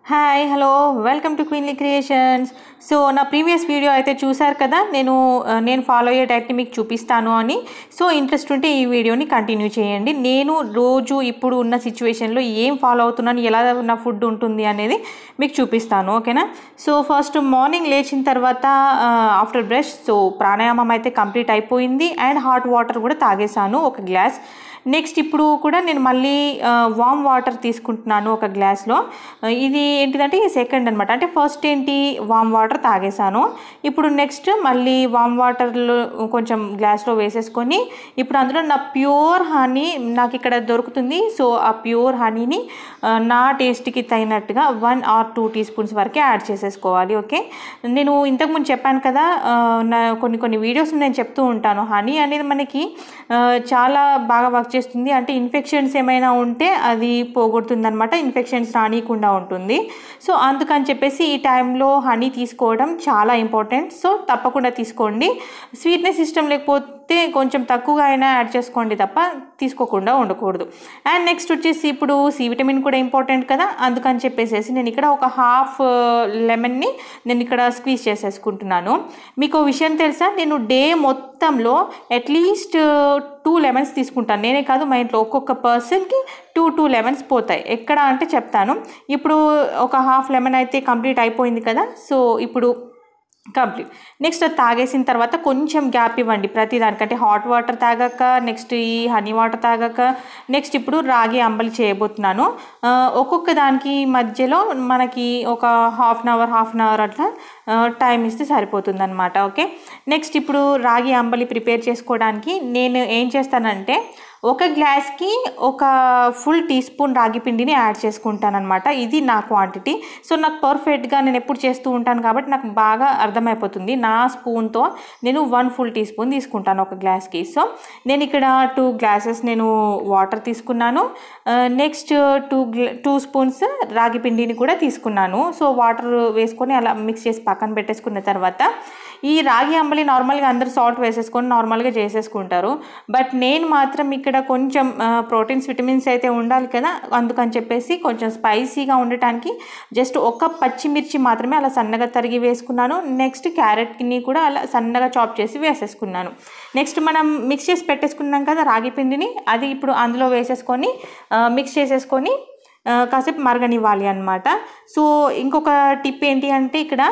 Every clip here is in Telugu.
hi hello welcome to queenly creations so నా ప్రీవియస్ వీడియో అయితే చూశారు కదా నేను ఆ, నేను ఫాలో అయ్యే డైట్ని మీకు చూపిస్తాను అని సో ఇంట్రెస్ట్ ఉంటే ఈ వీడియోని కంటిన్యూ చేయండి నేను రోజు ఇప్పుడు ఉన్న సిచ్యువేషన్లో ఏం ఫాలో అవుతున్నాను ఎలా నా ఫుడ్ ఉంటుంది అనేది మీకు చూపిస్తాను ఓకేనా సో ఫస్ట్ మార్నింగ్ లేచిన తర్వాత ఆఫ్టర్ బ్రష్ సో ప్రాణాయామం అయితే కంప్లీట్ అయిపోయింది అండ్ హాట్ వాటర్ కూడా తాగేశాను ఒక గ్లాస్ నెక్స్ట్ ఇప్పుడు కూడా నేను మళ్ళీ వామ్ వాటర్ తీసుకుంటున్నాను ఒక గ్లాస్లో ఆ, ఇది ఏంటిదంటే సెకండ్ అనమాట అంటే ఫస్ట్ ఏంటి వామ్ వాటర్ తాగేశాను ఇప్పుడు నెక్స్ట్ మళ్ళీ వామ్ వాటర్లో కొంచెం గ్లాస్లో వేసేసుకొని ఇప్పుడు అందులో నా ప్యూర్ హనీ నాకు ఇక్కడ దొరుకుతుంది సో ఆ ప్యూర్ హనీని ఆ, నా టేస్ట్కి తగినట్టుగా one or two teaspoons వరకే యాడ్ చేసేసుకోవాలి ఓకే నేను ఇంతకుముందు చెప్పాను కదా ఆ, నా కొన్ని కొన్ని వీడియోస్ నేను చెప్తూ ఉంటాను హనీ అనేది మనకి ఆ, చాలా బాగా వర్క్ చేస్తుంది అంటే ఇన్ఫెక్షన్స్ ఏమైనా ఉంటే అది పోగొడుతుంది అనమాట ఇన్ఫెక్షన్స్ రానియకుండా ఉంటుంది సో అందుకని చెప్పేసి ఈ టైంలో హనీ తీసుకోవడం చాలా ఇంపార్టెంట్ సో తప్పకుండా తీసుకోండి స్వీట్నెస్ ఇష్టం లేకపోతే కొంచెం తక్కువగా అయినా యాడ్ చేసుకోండి తప్ప తీసుకోకుండా ఉండకూడదు అండ్ నెక్స్ట్ వచ్చేసి ఇప్పుడు సి విటమిన్ కూడా ఇంపార్టెంట్ కదా అందుకని చెప్పేసి నేను ఇక్కడ ఒక హాఫ్ లెమన్ని నేను ఇక్కడ స్క్వీజ్ చేసేసుకుంటున్నాను మీకు ఓ విషయం తెలుసా నేను డే మొత్తంలో అట్లీస్ట్ టూ లెమన్స్ తీసుకుంటాను నేనే కాదు మా ఇంట్లో ఒక్కొక్క పర్సన్కి టూ టూ లెమన్స్ పోతాయి ఎక్కడ అంటే చెప్తాను ఇప్పుడు ఒక హాఫ్ లెమన్ అయితే కంప్లీట్ అయిపోయింది కదా సో ఇప్పుడు కంప్లీట్ నెక్స్ట్ అది తాగేసిన తర్వాత కొంచెం గ్యాప్ ఇవ్వండి ప్రతి దానికంటే హాట్ వాటర్ తాగాక నెక్స్ట్ ఈ హనీ వాటర్ తాగాక నెక్స్ట్ ఇప్పుడు రాగి అంబలి చేయబోతున్నాను ఆ, ఒక్కొక్క దానికి మధ్యలో మనకి ఒక half an hour half an hour అట్లా టైం ఇస్తే సరిపోతుంది అనమాట ఓకే నెక్స్ట్ ఇప్పుడు రాగి అంబలి ప్రిపేర్ చేసుకోవడానికి నేను ఏం చేస్తానంటే ఒక గ్లాస్కి ఒక ఫుల్ టీ స్పూన్ రాగి పిండిని యాడ్ చేసుకుంటాను అనమాట ఇది నా క్వాంటిటీ సో నాకు పర్ఫెక్ట్గా నేను ఎప్పుడు చేస్తూ ఉంటాను కాబట్టి నాకు బాగా అర్థమైపోతుంది నా స్పూన్తో నేను వన్ ఫుల్ టీ స్పూన్ తీసుకుంటాను ఒక గ్లాస్కి సో నేను ఇక్కడ టూ గ్లాసెస్ నేను వాటర్ తీసుకున్నాను నెక్స్ట్ టూ గ్లా టూ స్పూన్స్ రాగి పిండిని కూడా తీసుకున్నాను సో వాటర్ వేసుకొని అలా మిక్స్ చేసి పక్కన పెట్టేసుకున్న తర్వాత ఈ రాగి అంబలి నార్మల్గా అందరు సాల్ట్ వేసేసుకొని నార్మల్గా చేసేసుకుంటారు బట్ నేను మాత్రం ఇక్కడ కొంచెం ప్రోటీన్స్ విటమిన్స్ అయితే ఉండాలి కదా అందుకని చెప్పేసి కొంచెం స్పైసీగా ఉండటానికి జస్ట్ ఒక పచ్చిమిర్చి మాత్రమే అలా సన్నగా తరిగి వేసుకున్నాను నెక్స్ట్ క్యారెట్ని కూడా అలా సన్నగా చాప్ చేసి వేసేసుకున్నాను నెక్స్ట్ మనం మిక్స్ చేసి పెట్టేసుకున్నాం కదా రాగి పిండిని అది ఇప్పుడు అందులో వేసేసుకొని మిక్స్ చేసేసుకొని ఆ, కాసేపు మరగనివ్వాలి అనమాట సో ఇంకొక టిప్ ఏంటి అంటే ఇక్కడ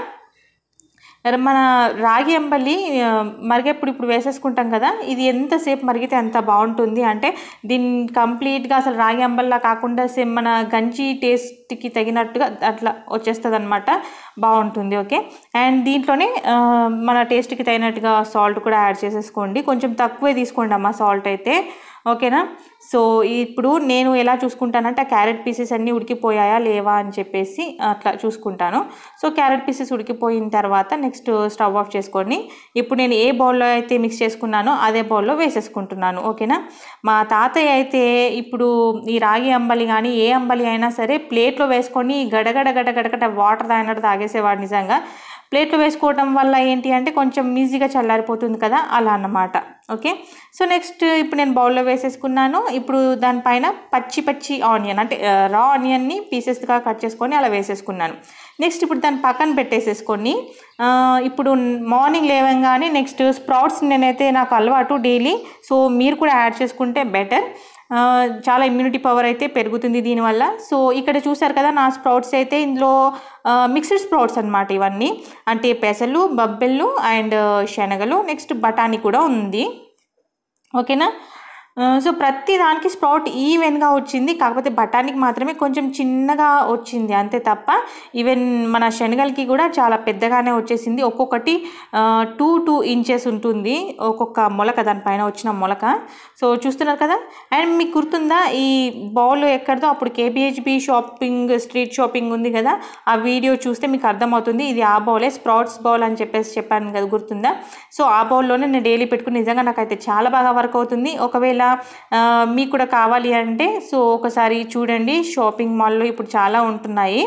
మన రాగి అంబలి ఆ, మరిగేప్పుడు ఇప్పుడు వేసేసుకుంటాం కదా ఇది ఎంతసేపు మరిగితే అంత బాగుంటుంది అంటే దీన్ని కంప్లీట్గా అసలు రాగి అంబల్లా కాకుండా సేమ్ మన గంజి టేస్ట్కి తగినట్టుగా అట్లా వచ్చేస్తుంది అనమాట బాగుంటుంది ఓకే అండ్ దీంట్లోనే ఆ, మన టేస్ట్కి తగినట్టుగా సాల్ట్ కూడా యాడ్ చేసేసుకోండి కొంచెం తక్కువే తీసుకోండి అమ్మ సాల్ట్ అయితే ఓకేనా సో ఇప్పుడు నేను ఎలా చూసుకుంటానంటే ఆ క్యారెట్ పీసెస్ అన్నీ ఉడికిపోయాయా లేవా అని చెప్పేసి అట్లా చూసుకుంటాను సో క్యారెట్ పీసెస్ ఉడికిపోయిన తర్వాత నెక్స్ట్ స్టవ్ ఆఫ్ చేసుకొని ఇప్పుడు నేను ఏ బౌల్లో అయితే మిక్స్ చేసుకున్నానో అదే బౌల్లో వేసేసుకుంటున్నాను ఓకేనా మా తాతయ్య అయితే ఇప్పుడు ఈ రాగి అంబలి కానీ ఏ అంబలి అయినా సరే ప్లేట్లో వేసుకొని గడగడ గడగడగడ వాటర్ తాగినట్టు తాగేసేవాడు నిజంగా ప్లేట్లో వేసుకోవడం వల్ల ఏంటి అంటే కొంచెం ఈజీగా చల్లారిపోతుంది కదా అలా అన్నమాట ఓకే సో నెక్స్ట్ ఇప్పుడు నేను బౌల్లో వేసేసుకున్నాను ఇప్పుడు దానిపైన పచ్చి పచ్చి ఆనియన్ అంటే రా ఆనియన్ని పీసెస్గా కట్ చేసుకొని అలా వేసేసుకున్నాను నెక్స్ట్ ఇప్పుడు దాన్ని పక్కన పెట్టేసేసుకొని ఆ, ఇప్పుడు మార్నింగ్ లేవగానే నెక్స్ట్ స్ప్రౌట్స్ నేనైతే నాకు అలవాటు డైలీ సో మీరు కూడా యాడ్ చేసుకుంటే బెటర్ ఆ, చాలా ఇమ్యూనిటీ పవర్ అయితే పెరుగుతుంది దీనివల్ల సో ఇక్కడ చూసారు కదా నా స్ప్రౌట్స్ అయితే ఇందులో మిక్స్డ్ స్ప్రౌట్స్ అనమాట ఇవన్నీ అంటే పెసలు బబ్బెళ్ళు అండ్ శనగలు నెక్స్ట్ బఠానీ కూడా ఉంది ఓకేనా ఆ, సో ప్రతి దానికి స్ప్రౌట్ ఈవెన్గా వచ్చింది కాకపోతే బఠానీకి మాత్రమే కొంచెం చిన్నగా వచ్చింది అంతే తప్ప ఈవెన్ మన శనగలకి కూడా చాలా పెద్దగానే వచ్చేసింది ఒక్కొక్కటి టూ టూ ఇంచెస్ ఉంటుంది ఒక్కొక్క మొలక దానిపైన వచ్చిన మొలక సో చూస్తున్నారు కదా అండ్ మీకు గుర్తుందా ఈ బౌల్ ఎక్కడిదో అప్పుడు కేబిహెచ్బి షాపింగ్ స్ట్రీట్ షాపింగ్ ఉంది కదా ఆ వీడియో చూస్తే మీకు అర్థమవుతుంది ఇది ఆ బౌలే స్ప్రౌట్స్ బౌల్ అని చెప్పేసి చెప్పాను కదా గుర్తుందా సో ఆ బౌల్లోనే నేను డైలీ పెట్టుకుని నిజంగా నాకైతే చాలా బాగా వర్క్ అవుతుంది ఒకవేళ ఆ, మీకు కూడా కావాలి అంటే సో ఒకసారి చూడండి షాపింగ్ మాల్లో ఇప్పుడు చాలా ఉంటున్నాయి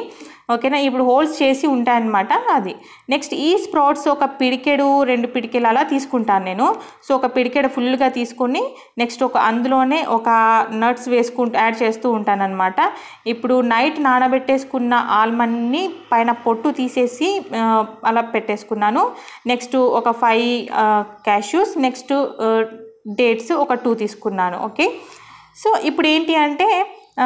ఓకేనా ఇప్పుడు హోల్స్ చేసి ఉంటాయన్నమాట అది నెక్స్ట్ ఈ స్ప్రౌట్స్ ఒక పిడికెడు రెండు పిడికెలు అలా తీసుకుంటాను నేను సో ఒక పిడికెడు ఫుల్గా తీసుకొని నెక్స్ట్ ఒక అందులోనే ఒక నట్స్ వేసుకుంటూ యాడ్ చేస్తూ ఉంటాను అనమాట ఇప్పుడు నైట్ నానబెట్టేసుకున్న ఆల్మండ్ని పైన పొట్టు తీసేసి ఆ, అలా పెట్టేసుకున్నాను నెక్స్ట్ ఒక ఫైవ్ క్యాష్యూస్ నెక్స్ట్ డేట్స్ ఒక టూ తీసుకున్నాను ఓకే సో ఇప్పుడు ఏంటి అంటే ఆ,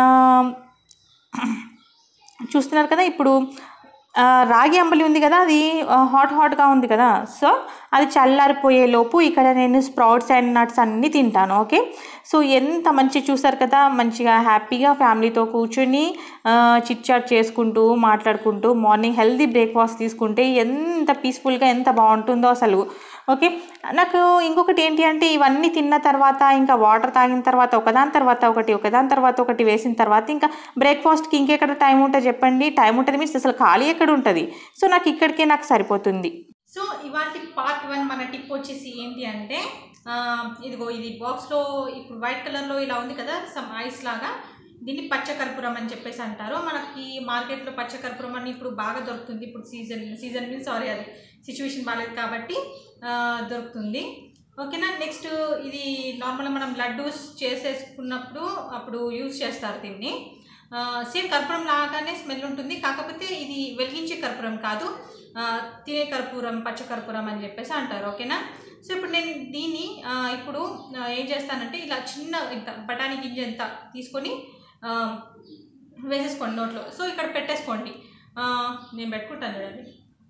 చూస్తున్నారు కదా ఇప్పుడు ఆ, రాగి అంబలి ఉంది కదా అది ఆ, హాట్ హాట్గా ఉంది కదా సో అది చల్లారిపోయే లోపు ఇక్కడ నేను స్ప్రౌట్స్ అండ్ నట్స్ అన్నీ తింటాను ఓకే సో ఎంత మంచి చూసారు కదా మంచిగా హ్యాపీగా ఫ్యామిలీతో కూర్చొని చిట్ చాట్ చేసుకుంటూ మాట్లాడుకుంటూ మార్నింగ్ హెల్దీ బ్రేక్ఫాస్ట్ తీసుకుంటే ఎంత పీస్ఫుల్గా ఎంత బాగుంటుందో అసలు ఓకే నాకు ఇంకొకటి ఏంటి అంటే ఇవన్నీ తిన్న తర్వాత ఇంకా వాటర్ తాగిన తర్వాత ఒకదాని తర్వాత ఒకటి ఒకదాని తర్వాత ఒకటి వేసిన తర్వాత ఇంకా బ్రేక్ఫాస్ట్కి ఇంకెక్కడ టైం ఉంటుంది చెప్పండి టైం ఉంటుంది మీన్స్ అసలు ఖాళీ ఎక్కడ ఉంటుంది సో నాకు ఇక్కడికే నాకు సరిపోతుంది సో ఇవాటి పార్ట్ వన్ మన టిప్ వచ్చేసి ఏంటి అంటే ఆ, ఇదిగో ఇది బాక్స్లో ఇప్పుడు వైట్ కలర్లో ఇలా ఉంది కదా సమ్ ఐస్ లాగా దీన్ని పచ్చకర్పూరం అని చెప్పేసి అంటారు మనకి మార్కెట్లో పచ్చకర్పూరం అని ఇప్పుడు బాగా దొరుకుతుంది ఇప్పుడు సీజన్ సీజన్ మీన్స్ సారీ అది సిచ్యువేషన్ బాగాలేదు కాబట్టి ఆ, దొరుకుతుంది ఓకేనా నెక్స్ట్ ఇది నార్మల్గా మనం లడ్డూస్ చేసేసుకున్నప్పుడు అప్పుడు యూజ్ చేస్తారు దీన్ని సేమ్ కర్పూరం లాగానే స్మెల్ ఉంటుంది కాకపోతే ఇది వెలిగించే కర్పూరం కాదు ఆ, తినే కర్పూరం పచ్చ కర్పూరం అని చెప్పేసి అంటారు ఓకేనా సో ఇప్పుడు నేను దీన్ని ఆ, ఇప్పుడు ఆ, ఏం చేస్తానంటే ఇలా చిన్న ఇంత బఠానీ గింజ ఎంత తీసుకొని ఆ, వేసేసుకోండి నోట్లో సో ఇక్కడ పెట్టేసుకోండి ఆ, నేను పెట్టుకుంటాను చూడండి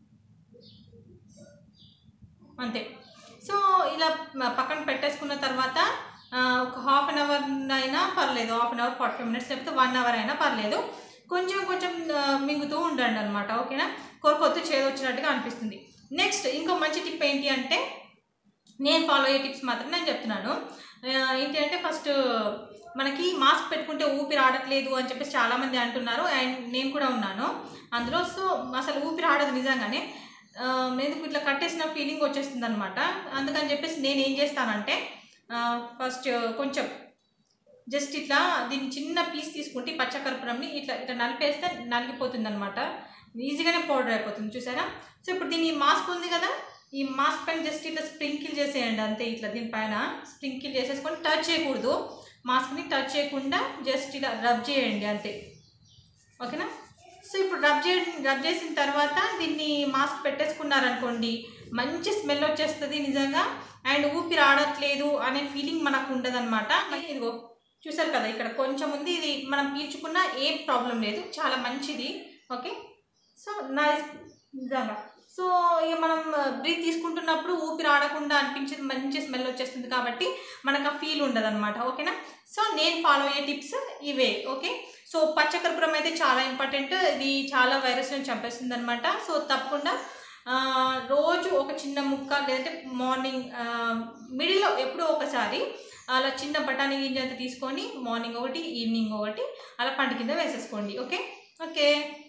అంతే సో ఇలా మ- పక్కన పెట్టేసుకున్న తర్వాత ఆ, ఒక హాఫ్ అన్ అవర్ అయినా పర్లేదు half an hour forty five minutes లేకపోతే వన్ అవర్ అయినా పర్లేదు కొంచెం కొంచెం ఆ, మింగుతూ ఉండండి అనమాట ఓకేనా కొరకొత్తు చేదు వచ్చినట్టుగా అనిపిస్తుంది నెక్స్ట్ ఇంకో మంచి టిప్ ఏంటి అంటే నేను ఫాలో అయ్యే టిప్స్ మాత్రం నేను చెప్తున్నాను ఆ, ఏంటి అంటే ఫస్ట్ మనకి మాస్క్ పెట్టుకుంటే ఊపిరి ఆడట్లేదు అని చెప్పేసి చాలామంది అంటున్నారు అండ్ నేను కూడా ఉన్నాను అందులో సో అసలు ఊపిరి ఆడదు నిజంగానే ఆ, ఎందుకు ఇట్లా కట్టేసిన ఫీలింగ్ వచ్చేస్తుంది అనమాట అందుకని చెప్పేసి నేను ఏం చేస్తానంటే ఫస్ట్ కొంచెం జస్ట్ ఇట్లా దీన్ని చిన్న పీస్ తీసుకుంటే ఈ పచ్చకర్పూరంని ఇట్లా ఇట్లా నలిపేస్తే నలిగిపోతుంది అనమాట ఈజీగానే పౌడర్ అయిపోతుంది చూసారా సో ఇప్పుడు దీని మాస్క్ ఉంది కదా ఈ మాస్క్ పైన జస్ట్ ఇట్లా స్ప్రింకిల్ చేసేయండి అంతే ఇట్లా దీనిపైన స్ప్రింకిల్ చేసేసుకొని టచ్ చేయకూడదు మాస్క్ని టచ్ చేయకుండా జస్ట్ ఇలా రబ్ చేయండి అంతే ఓకేనా సో ఇప్పుడు రబ్ చే రబ్ చేసిన తర్వాత దీన్ని మాస్క్ పెట్టేసుకున్నారనుకోండి మంచి స్మెల్ వచ్చేస్తుంది నిజంగా అండ్ ఊపిరి ఆడట్లేదు అనే ఫీలింగ్ మనకు ఉండదన్నమాట ఇదిగో చూసారు కదా ఇక్కడ కొంచెం ఉంది ఇది మనం పీల్చుకున్నా ఏం ప్రాబ్లం లేదు చాలా మంచిది ఓకే సో నైస్ నిజంగా సో ఇక మనం బ్రీత్ తీసుకుంటున్నప్పుడు ఊపిరి ఆడకుండా అనిపించేది మంచి స్మెల్ వచ్చేస్తుంది కాబట్టి మనకు ఆ ఫీల్ ఉండదు అనమాట ఓకేనా సో నేను ఫాలో అయ్యే టిప్స్ ఇవే ఓకే సో పచ్చకర్పూరం అయితే చాలా ఇంపార్టెంట్ ఇది చాలా వైరస్ని చంపేస్తుంది అనమాట సో తప్పకుండా ఆ, రోజు ఒక చిన్న ముక్క లేదంటే మార్నింగ్ మిడిల్లో ఎప్పుడో ఒకసారి అలా చిన్న బఠానీ గింజ అంతా తీసుకొని మార్నింగ్ ఒకటి ఈవినింగ్ ఒకటి అలా పంట కింద వేసేసుకోండి ఓకే ఓకే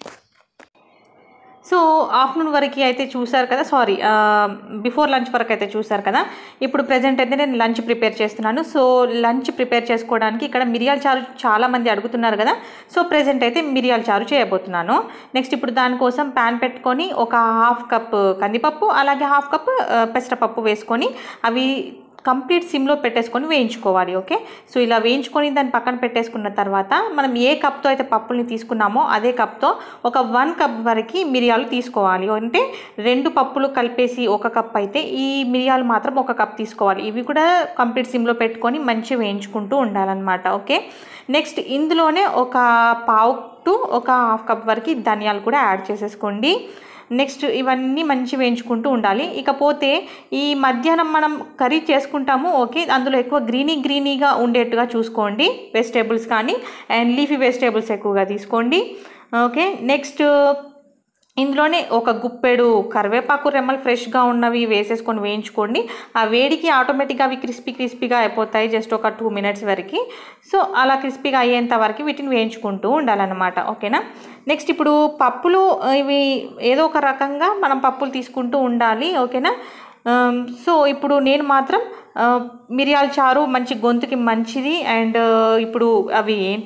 సో ఆఫ్టర్నూన్ వరకు అయితే చూసారు కదా సారీ బిఫోర్ లంచ్ వరకు అయితే చూసారు కదా ఇప్పుడు ప్రజెంట్ అయితే నేను లంచ్ ప్రిపేర్ చేస్తున్నాను సో లంచ్ ప్రిపేర్ చేసుకోవడానికి ఇక్కడ మిరియాల చారు చాలా మంది అడుగుతున్నారు కదా సో ప్రజెంట్ అయితే మిరియాల చారు చేయబోతున్నాను నెక్స్ట్ ఇప్పుడు దానికోసం ప్యాన్ పెట్టుకొని ఒక హాఫ్ కప్ కందిపప్పు అలాగే హాఫ్ కప్ పెసరపప్పు వేసుకొని అవి కంప్లీట్ సిమ్లో పెట్టేసుకొని వేయించుకోవాలి ఓకే సో ఇలా వేయించుకొని దాన్ని పక్కన పెట్టేసుకున్న తర్వాత మనం ఏ కప్తో అయితే పప్పుల్ని తీసుకున్నామో అదే కప్తో ఒక వన్ కప్ వరకు మిరియాలు తీసుకోవాలి అంటే రెండు పప్పులు కలిపేసి ఒక కప్ అయితే ఈ మిరియాలు మాత్రం ఒక కప్ తీసుకోవాలి ఇవి కూడా కంప్లీట్ సిమ్లో పెట్టుకొని మంచిగా వేయించుకుంటూ ఉండాలన్నమాట ఓకే నెక్స్ట్ ఇందులోనే ఒక పావు టు ఒక హాఫ్ కప్ వరకు ధనియాలు కూడా యాడ్ చేసేసుకోండి నెక్స్ట్ ఇవన్నీ మంచి వేయించుకుంటూ ఉండాలి ఇకపోతే ఈ మధ్యాహ్నం మనం కర్రీ చేసుకుంటాము ఓకే అందులో ఎక్కువ గ్రీనీ గ్రీనీగా ఉండేట్టుగా చూసుకోండి వెజిటేబుల్స్ కానీ అండ్ లీఫీ వెజిటేబుల్స్ ఎక్కువగా తీసుకోండి ఓకే నెక్స్ట్ ఇందులోనే ఒక గుప్పెడు కరివేపాకు రెమ్మలు ఫ్రెష్గా ఉన్నవి వేసేసుకొని వేయించుకోండి ఆ వేడికి ఆటోమేటిక్గా అవి క్రిస్పీ క్రిస్పీగా అయిపోతాయి జస్ట్ ఒక టూ మినిట్స్ వరకు సో అలా క్రిస్పీగా అయ్యేంత వరకు వీటిని వేయించుకుంటూ ఉండాలన్నమాట ఓకేనా నెక్స్ట్ ఇప్పుడు పప్పులు ఇవి ఏదో ఒక రకంగా మనం పప్పులు తీసుకుంటూ ఉండాలి ఓకేనా ఆమ్, సో ఇప్పుడు నేను మాత్రం ఆ, మిరియాల చారు మంచి గొంతుకి మంచిది అండ్ ఇప్పుడు అవి ఏంటి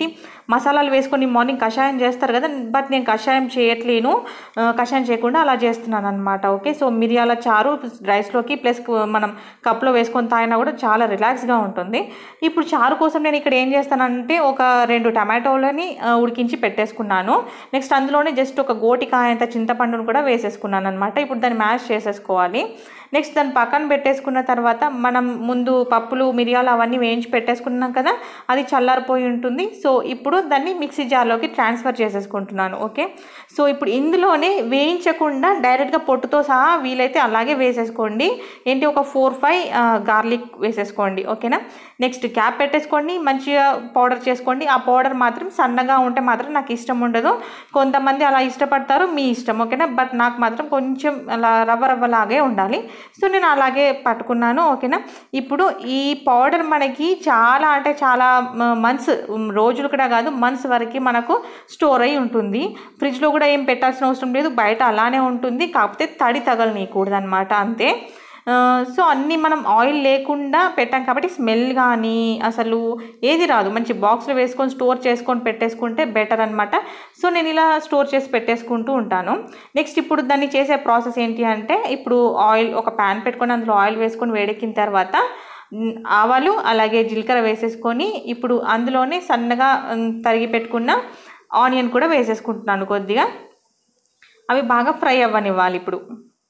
మసాలాలు వేసుకొని మార్నింగ్ కషాయం చేస్తారు కదా బట్ నేను కషాయం చేయట్లేను ఆ, కషాయం చేయకుండా అలా చేస్తున్నాను అనమాట ఓకే సో మిరియాల చారు రైస్లోకి ప్లస్ మనం కప్లో వేసుకొని తాగినా కూడా చాలా రిలాక్స్గా ఉంటుంది ఇప్పుడు చారు కోసం నేను ఇక్కడ ఏం చేస్తానంటే ఒక రెండు టమాటోలని ఆ, ఉడికించి పెట్టేసుకున్నాను నెక్స్ట్ అందులోనే జస్ట్ ఒక గోటికాయంత చింతపండును కూడా వేసేసుకున్నాను అనమాట ఇప్పుడు దాన్ని మ్యాష్ చేసేసుకోవాలి నెక్స్ట్ దాన్ని పక్కన పెట్టేసుకున్న తర్వాత మనం ముందు పప్పులు మిరియాలు అవన్నీ వేయించి పెట్టేసుకున్నాం కదా అది చల్లారిపోయి ఉంటుంది సో ఇప్పుడు దాన్ని మిక్సీ జార్లోకి ట్రాన్స్ఫర్ చేసేసుకుంటున్నాను ఓకే సో ఇప్పుడు ఇందులోనే వేయించకుండా డైరెక్ట్గా పొట్టుతో సహా వీలైతే అలాగే వేసేసుకోండి ఏంటి ఒక ఫోర్ ఫైవ్ గార్లిక్ వేసేసుకోండి ఓకేనా నెక్స్ట్ క్యాప్ పెట్టేసుకోండి మంచిగా పౌడర్ చేసుకోండి ఆ పౌడర్ మాత్రం సన్నగా ఉంటే మాత్రం నాకు ఇష్టం ఉండదు కొంతమంది అలా ఇష్టపడతారు మీ ఇష్టం ఓకేనా బట్ నాకు మాత్రం కొంచెం అలా రవ్వ రవ్వలాగే ఉండాలి సో నేను అలాగే పట్టుకున్నాను ఓకేనా ఇప్పుడు ఈ పౌడర్ మనకి చాలా అంటే చాలా మంత్స్ రోజులు కూడా కాదు మంత్స్ వరకు మనకు స్టోర్ అయి ఉంటుంది ఫ్రిడ్జ్లో కూడా ఏం పెట్టాల్సిన అవసరం లేదు బయట అలానే ఉంటుంది కాకపోతే తడి తగలనీయకూడదు అనమాట అంతే ఆ, సో అన్నీ మనం ఆయిల్ లేకుండా పెట్టాం కాబట్టి స్మెల్ కానీ అసలు ఏది రాదు మంచి బాక్స్లో వేసుకొని స్టోర్ చేసుకొని పెట్టేసుకుంటే బెటర్ అనమాట సో నేను ఇలా స్టోర్ చేసి పెట్టేసుకుంటూ ఉంటాను నెక్స్ట్ ఇప్పుడు దాన్ని చేసే ప్రాసెస్ ఏంటి అంటే ఇప్పుడు ఆయిల్ ఒక ప్యాన్ పెట్టుకొని అందులో ఆయిల్ వేసుకొని వేడెక్కిన తర్వాత మ్, ఆవాలు అలాగే జీలకర్ర వేసేసుకొని ఇప్పుడు అందులోనే సన్నగా మ్, తరిగి పెట్టుకున్న ఆనియన్ కూడా వేసేసుకుంటున్నాను కొద్దిగా అవి బాగా ఫ్రై అవ్వనివ్వాలి ఇప్పుడు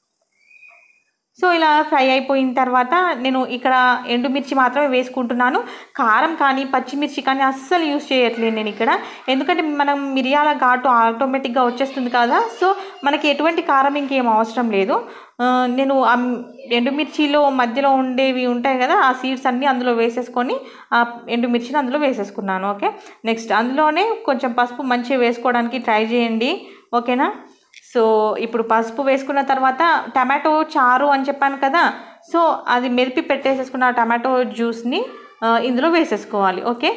సో ఇలా ఫ్రై అయిపోయిన తర్వాత నేను ఇక్కడ ఎండుమిర్చి మాత్రమే వేసుకుంటున్నాను కారం కానీ పచ్చిమిర్చి కానీ అస్సలు యూస్ చేయట్లేదు నేను ఇక్కడ ఎందుకంటే మనం మిరియాల ఘాటు ఆటోమేటిక్గా వచ్చేస్తుంది కదా సో మనకి ఎటువంటి కారం ఇంకేం అవసరం లేదు ఆ, నేను ఆ ఎండుమిర్చిలో మధ్యలో ఉండేవి ఉంటాయి కదా ఆ సీడ్స్ అన్నీ అందులో వేసేసుకొని ఆ ఎండుమిర్చిని అందులో వేసేసుకున్నాను ఓకే నెక్స్ట్ అందులోనే కొంచెం పసుపు మంచిగా వేసుకోవడానికి ట్రై చేయండి ఓకేనా సో ఇప్పుడు పసుపు వేసుకున్న తర్వాత టమాటో చారు అని చెప్పాను కదా సో అది మెరిపి పెట్టేసేసుకున్న టమాటో జ్యూస్ని ఆ, ఇందులో వేసేసుకోవాలి ఓకే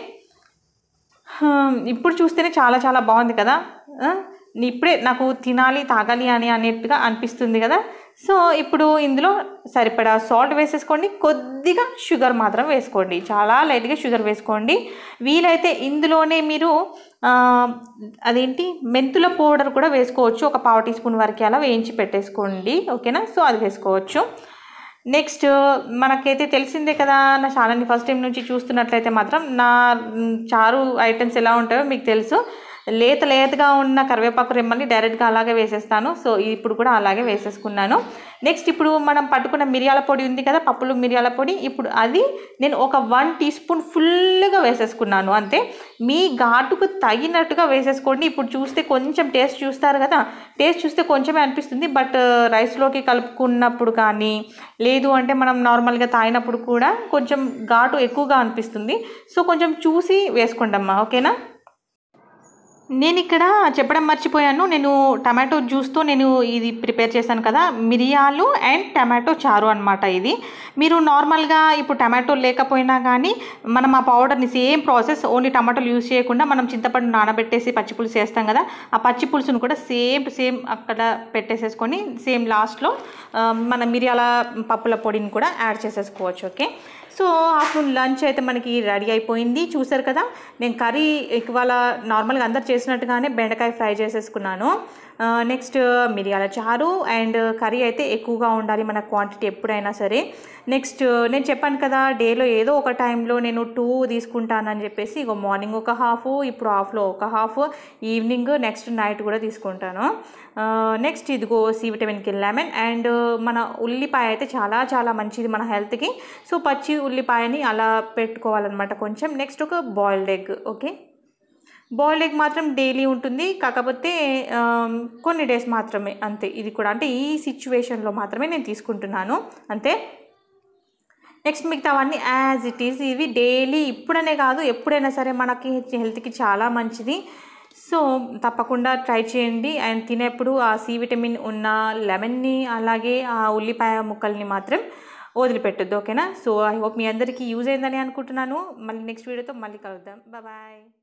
హమ్, ఇప్పుడు చూస్తేనే చాలా చాలా బాగుంది కదా ఆ, ఇప్పుడే నాకు తినాలి తాగాలి అని అనేట్టుగా అనిపిస్తుంది కదా సో ఇప్పుడు ఇందులో సరిపడా సాల్ట్ వేసేసుకోండి కొద్దిగా షుగర్ మాత్రం వేసుకోండి చాలా లైట్గా షుగర్ వేసుకోండి వీలైతే ఇందులోనే మీరు ఆ, అదేంటి మెంతుల పౌడర్ కూడా వేసుకోవచ్చు ఒక పావు టీ స్పూన్ వరకు అలా వేయించి పెట్టేసుకోండి ఓకేనా సో అది వేసుకోవచ్చు నెక్స్ట్ మనకైతే తెలిసిందే కదా నా ఛానల్ని ఫస్ట్ టైం నుంచి చూస్తున్నట్లయితే మాత్రం నా మ్, చారు ఐటమ్స్ ఎలా ఉంటాయో మీకు తెలుసు లేత లేతగా ఉన్న కరివేపాకు రెమ్మల్ని డైరెక్ట్గా అలాగే వేసేస్తాను సో ఇప్పుడు కూడా అలాగే వేసేసుకున్నాను నెక్స్ట్ ఇప్పుడు మనం పట్టుకున్న మిరియాల పొడి ఉంది కదా పప్పులు మిరియాల పొడి ఇప్పుడు అది నేను ఒక వన్ టీ స్పూన్ ఫుల్గా వేసేసుకున్నాను అంతే మీ ఘాటుకు తగినట్టుగా వేసేసుకోండి ఇప్పుడు చూస్తే కొంచెం టేస్ట్ చూస్తారు కదా టేస్ట్ చూస్తే కొంచెమే అనిపిస్తుంది బట్ రైస్లోకి కలుపుకున్నప్పుడు కానీ లేదు అంటే మనం నార్మల్గా తాగినప్పుడు కూడా కొంచెం ఘాటు ఎక్కువగా అనిపిస్తుంది సో కొంచెం చూసి వేసుకోండమ్మా ఓకేనా నేను ఇక్కడ చెప్పడం మర్చిపోయాను నేను టమాటో జ్యూస్తో నేను ఇది ప్రిపేర్ చేశాను కదా మిరియాలు అండ్ టమాటో చారు అనమాట ఇది మీరు నార్మల్గా ఇప్పుడు టమాటో లేకపోయినా కానీ మనం ఆ పౌడర్ని సేమ్ ప్రాసెస్ ఓన్లీ టమాటోలు యూజ్ చేయకుండా మనం చింతపండు నానబెట్టేసి పచ్చి పులుసు వేస్తాం కదా ఆ పచ్చి పులుసును కూడా సేమ్ టు సేమ్ అక్కడ పెట్టేసేసుకొని సేమ్ లాస్ట్లో మన మిరియాల పప్పుల పొడిని కూడా యాడ్ చేసేసుకోవచ్చు ఓకే సో ఆఫ్టర్నూన్ లంచ్ అయితే మనకి రెడీ అయిపోయింది చూసారు కదా నేను కర్రీ ఇవాళ నార్మల్గా అందరు చేసినట్టుగానే బెండకాయ ఫ్రై చేసేసుకున్నాను నెక్స్ట్ మిరియాల చారు అండ్ కర్రీ అయితే ఎక్కువగా ఉండాలి మన క్వాంటిటీ ఎప్పుడైనా సరే నెక్స్ట్ నేను చెప్పాను కదా డేలో ఏదో ఒక టైంలో నేను టూ తీసుకుంటానని చెప్పేసి ఇగో మార్నింగ్ ఒక హాఫ్ ఇప్పుడు హాఫ్లో ఒక హాఫ్ ఈవినింగ్ నెక్స్ట్ నైట్ కూడా తీసుకుంటాను నెక్స్ట్ ఇదిగో సి విటమిన్కి లెమన్ అండ్ మన ఉల్లిపాయ అయితే చాలా చాలా మంచిది మన హెల్త్కి సో పచ్చి ఉల్లిపాయని అలా పెట్టుకోవాలన్నమాట కొంచెం నెక్స్ట్ ఒక boiled egg okay boiled egg మాత్రం డైలీ ఉంటుంది కాకపోతే ఆమ్, కొన్ని డేస్ మాత్రమే అంతే ఇది కూడా అంటే ఈ సిచ్యువేషన్లో మాత్రమే నేను తీసుకుంటున్నాను అంతే నెక్స్ట్ మిగతావన్నీ యాజ్ ఇట్ ఈస్ ఇవి డైలీ ఇప్పుడనే కాదు ఎప్పుడైనా సరే మనకి హెల్త్కి చాలా మంచిది సో తప్పకుండా ట్రై చేయండి అండ్ తినేప్పుడు ఆ సి విటమిన్ ఉన్న లెమన్ని అలాగే ఆ ఉల్లిపాయ ముక్కల్ని మాత్రం వదిలిపెట్టద్దు ఓకేనా సో ఐ హోప్ మీ అందరికీ యూజ్ అయిందని అనుకుంటున్నాను మళ్ళీ నెక్స్ట్ వీడియోతో మళ్ళీ కలుద్దాం బాయ్